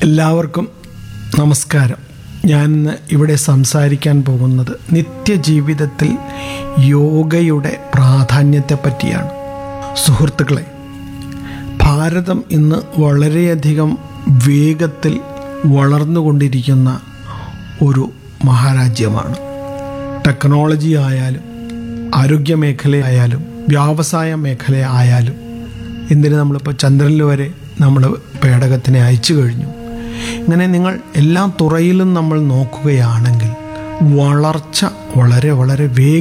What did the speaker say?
എല്ലാവർക്കും നമസ്കാരം ഞാൻ ഇന്ന് ഇവിടെ സംസാരിക്കാൻ പോകുന്നത് നിത്യജീവിതത്തിൽ യോഗയുടെ പ്രാധാന്യത്തെ പറ്റിയാണ് സുഹൃത്തുക്കളെ ഭാരതം ഇന്ന് വളരെയധികം വേഗത്തിൽ വളർന്നുകൊണ്ടിരിക്കുന്ന ഒരു മഹാരാജ്യമാണ് ടെക്നോളജി ആയാലും ആരോഗ്യ മേഖലയായാലും വ്യാവസായ മേഖല ആയാലും എന്തിന് നമ്മളിപ്പോൾ ചന്ദ്രനിൽ വരെ നമ്മൾ പേടകത്തിനെ അയച്ചു കഴിഞ്ഞു ഇങ്ങനെ നിങ്ങൾ എല്ലാ തുറയിലും നമ്മൾ നോക്കുകയാണെങ്കിൽ വളർച്ച വളരെ വളരെ വേഗം